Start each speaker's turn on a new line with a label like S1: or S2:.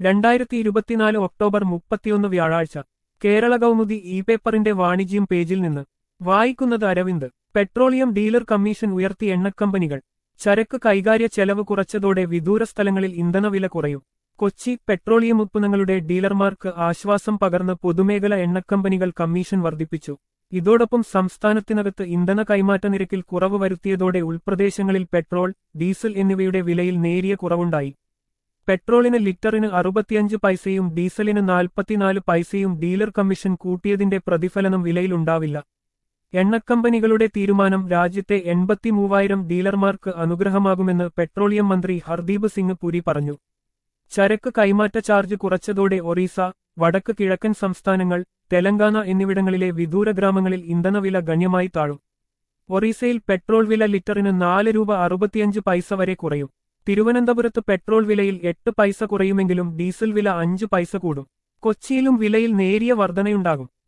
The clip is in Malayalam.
S1: രണ്ടായിരത്തി ഇരുപത്തിനാല് ഒക്ടോബർ മുപ്പത്തിയൊന്ന് വ്യാഴാഴ്ച കേരള കൗമുദി ഇ പേപ്പറിന്റെ വാണിജ്യം പേജിൽ നിന്ന് വായിക്കുന്നത് അരവിന്ദ് പെട്രോളിയം ഡീലർ കമ്മീഷൻ ഉയർത്തി എണ്ണക്കമ്പനികൾ ചരക്ക് കൈകാര്യ ചെലവ് കുറച്ചതോടെ വിദൂര സ്ഥലങ്ങളിൽ ഇന്ധനവില കുറയും കൊച്ചി പെട്രോളിയം ഉത്പന്നങ്ങളുടെ ഡീലർമാർക്ക് ആശ്വാസം പകർന്ന് പൊതുമേഖല എണ്ണക്കമ്പനികൾ കമ്മീഷൻ വർദ്ധിപ്പിച്ചു ഇതോടൊപ്പം സംസ്ഥാനത്തിനകത്ത് ഇന്ധന കൈമാറ്റ നിരക്കിൽ കുറവ് വരുത്തിയതോടെ ഉൾപ്രദേശങ്ങളിൽ പെട്രോൾ ഡീസൽ എന്നിവയുടെ വിലയിൽ നേരിയ കുറവുണ്ടായി പെട്രോളിന് ലിറ്ററിന് അറുപത്തിയഞ്ച് പൈസയും ഡീസലിന് നാൽപ്പത്തിനാല് പൈസയും ഡീലർ കമ്മീഷൻ കൂട്ടിയതിന്റെ പ്രതിഫലനം വിലയിലുണ്ടാവില്ല എണ്ണക്കമ്പനികളുടെ തീരുമാനം രാജ്യത്തെ എൺപത്തിമൂവായിരം ഡീലർമാർക്ക് അനുഗ്രഹമാകുമെന്ന് പെട്രോളിയം മന്ത്രി ഹർദീപ് സിംഗ് പുരി പറഞ്ഞു ചരക്ക് കൈമാറ്റ ചാർജ് കുറച്ചതോടെ ഒറീസ വടക്ക് കിഴക്കൻ സംസ്ഥാനങ്ങൾ തെലങ്കാന എന്നിവിടങ്ങളിലെ വിദൂര ഗ്രാമങ്ങളിൽ ഇന്ധനവില ഗണ്യമായി താഴും ഒറീസയിൽ പെട്രോൾ വില ലിറ്ററിന് നാല് രൂപ അറുപത്തിയഞ്ച് പൈസ വരെ കുറയും തിരുവനന്തപുരത്ത് പെട്രോൾ വിലയിൽ എട്ട് പൈസ കുറയുമെങ്കിലും ഡീസൽ വില അഞ്ച് പൈസ കൂടും കൊച്ചിയിലും വിലയിൽ നേരിയ വർധനയുണ്ടാകും